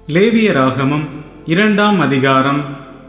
லேவியராகமம் இரண்டாம் அதிகாரம்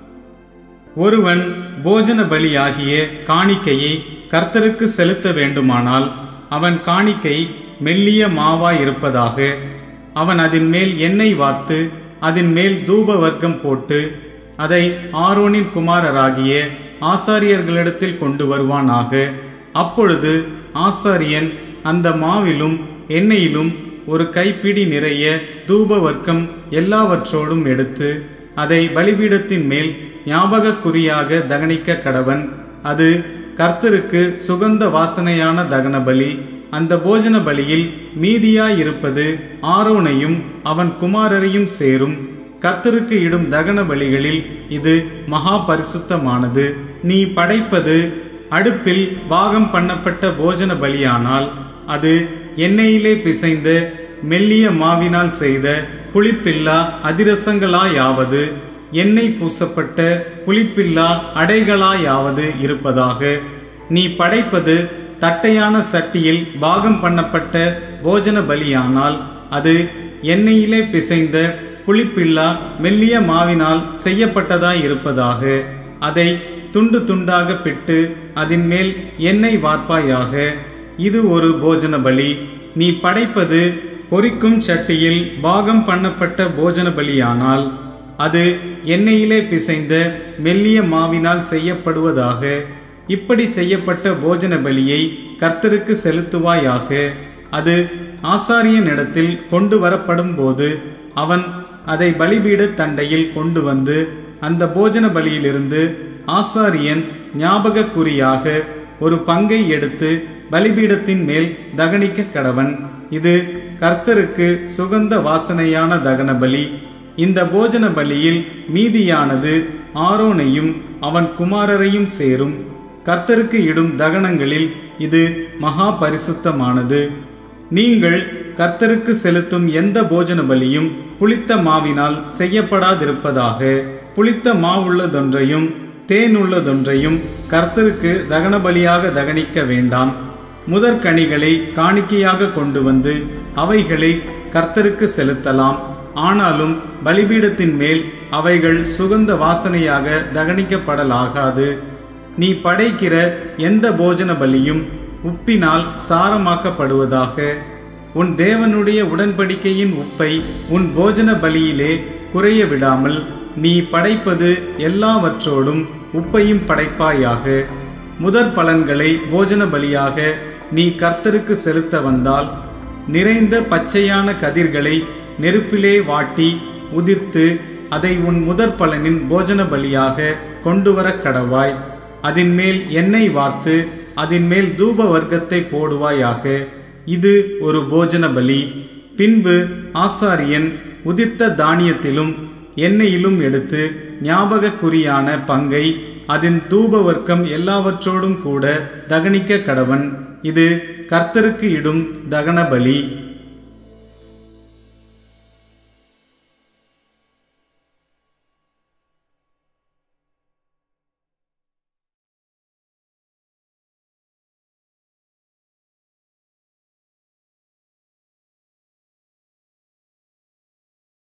ஒருவன் போஜன பலியாகிய காணிக்கையை கர்த்தருக்கு செலுத்த வேண்டுமானால் அவன் காணிக்கை மெல்லிய மாவாய் இருப்பதாக அவன் அதன் மேல் எண்ணெய் வார்த்து அதன் மேல் தூப வர்க்கம் போட்டு அதை ஆரோனின் குமாரராகிய ஆசாரியர்களிடத்தில் கொண்டு வருவானாக அப்பொழுது ஆசாரியன் அந்த மாவிலும் எண்ணெயிலும் ஒரு கைப்பிடி நிறைய தூப வர்க்கம் எல்லாவற்றோடும் எடுத்து அதை பலிபீடத்தின் மேல் ஞாபக குறியாக தகனிக்க கடவன் அது கர்த்தருக்கு சுகந்த வாசனையான தகன பலி அந்த போஜன பலியில் மீதியாயிருப்பது ஆரோனையும் அவன் குமாரரையும் சேரும் கர்த்தருக்கு இடும் தகன பலிகளில் இது மகா பரிசுத்தமானது நீ படைப்பது அடுப்பில் பாகம் பண்ணப்பட்ட போஜன பலியானால் அது எண்ணெயிலே பிசைந்த மெல்லிய மாவினால் செய்த புளிப்பில்லா அதிரசங்களாயாவது எண்ணெய் பூசப்பட்ட புளிப்பில்லா அடைகளாயாவது இருப்பதாக நீ படைப்பது தட்டையான சட்டியில் பாகம் பண்ணப்பட்ட போஜன பலியானால் அது எண்ணெயிலே பிசைந்த புளிப்பில்லா மெல்லிய மாவினால் செய்யப்பட்டதாய் இருப்பதாக அதை துண்டு துண்டாக பிட்டு அதன் மேல் எண்ணெய் வார்ப்பாயாக இது ஒரு போஜன பலி நீ படைப்பது பொரிக்கும் சட்டியில் பாகம் பண்ணப்பட்ட போஜன பலியானால் அது எண்ணெயிலே பிசைந்த மெல்லிய மாவினால் செய்யப்படுவதாக இப்படி செய்யப்பட்ட போஜன பலியை கர்த்தருக்கு செலுத்துவாயாக அது ஆசாரியனிடத்தில் கொண்டு வரப்படும் போது அவன் அதை பலிபீட தண்டையில் கொண்டு வந்து அந்த போஜன பலியிலிருந்து ஆசாரியன் ஞாபக குறியாக ஒரு பங்கை எடுத்து பலிபீடத்தின் மேல் தகனிக்க கடவன் இது கர்த்தருக்கு சுகந்த வாசனையான தகன பலி இந்த போஜன பலியில் மீதியானது ஆரோனையும் அவன் குமாரரையும் சேரும் கர்த்தருக்கு இடும் தகனங்களில் இது மகா பரிசுத்தமானது நீங்கள் கர்த்தருக்கு செலுத்தும் எந்த போஜன பலியும் புளித்த மாவினால் செய்யப்படாதிருப்பதாக புளித்த மாவுள்ளதொன்றையும் தேனுள்ளதொன்றையும் கர்த்தருக்கு தகன பலியாக தகனிக்க வேண்டாம் முதற்கனிகளை காணிக்கையாக கொண்டு வந்து அவைகளை கர்த்தருக்கு செலுத்தலாம் ஆனாலும் பலிபீடத்தின் மேல் அவைகள் சுகந்த வாசனையாக தகனிக்கப்படலாகாது நீ படைக்கிற எந்த போஜன பலியும் உப்பினால் சாரமாக்கப்படுவதாக உன் தேவனுடைய உடன்படிக்கையின் உப்பை உன் போஜன பலியிலே குறைய விடாமல் நீ படைப்பது எல்லாவற்றோடும் உப்பையும் படைப்பாயாக முதற் பலன்களை போஜன பலியாக நீ கர்த்தருக்கு செலுத்த வந்தால் நிறைந்த பச்சையான கதிர்களை நெருப்பிலே வாட்டி உதிர்த்து அதை உன் முதற் பலனின் போஜன பலியாக கொண்டு வர கடவாய் அதன் மேல் எண்ணெய் வார்த்து அதன் மேல் தூப வர்க்கத்தை போடுவாயாக இது ஒரு போஜன பலி பின்பு ஆசாரியன் உதிர்த்த தானியத்திலும் எண்ணெயிலும் எடுத்து ஞாபக குறியான பங்கை அதன் தூப வர்க்கம் எல்லாவற்றோடும் கூட தகனிக்க கடவன் இது கர்த்தருக்கு இடும் தகன பலி